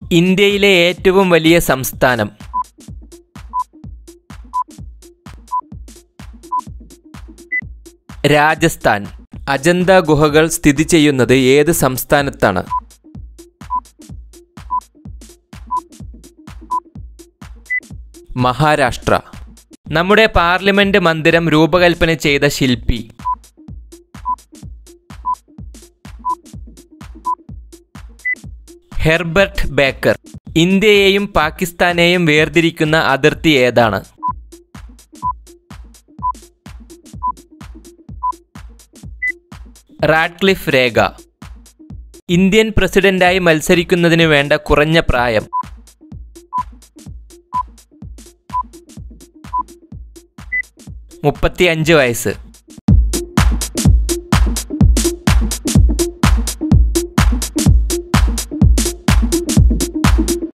ഇന്ത്യയിലെ ഏറ്റവും വലിയ സംസ്ഥാനം രാജസ്ഥാൻ അജന്ത ഗുഹകൾ സ്ഥിതി ചെയ്യുന്നത് ഏത് സംസ്ഥാനത്താണ് മഹാരാഷ്ട്ര നമ്മുടെ പാർലമെന്റ് മന്ദിരം രൂപകൽപ്പന ചെയ്ത ശില്പി ഹെർബർട്ട് ബേക്കർ ഇന്ത്യയെയും പാകിസ്ഥാനെയും വേർതിരിക്കുന്ന അതിർത്തി ഏതാണ് റാഡ്ക്ലിഫ് രേഖ ഇന്ത്യൻ പ്രസിഡന്റായി മത്സരിക്കുന്നതിന് വേണ്ട കുറഞ്ഞ പ്രായം മുപ്പത്തിയഞ്ച് വയസ്സ്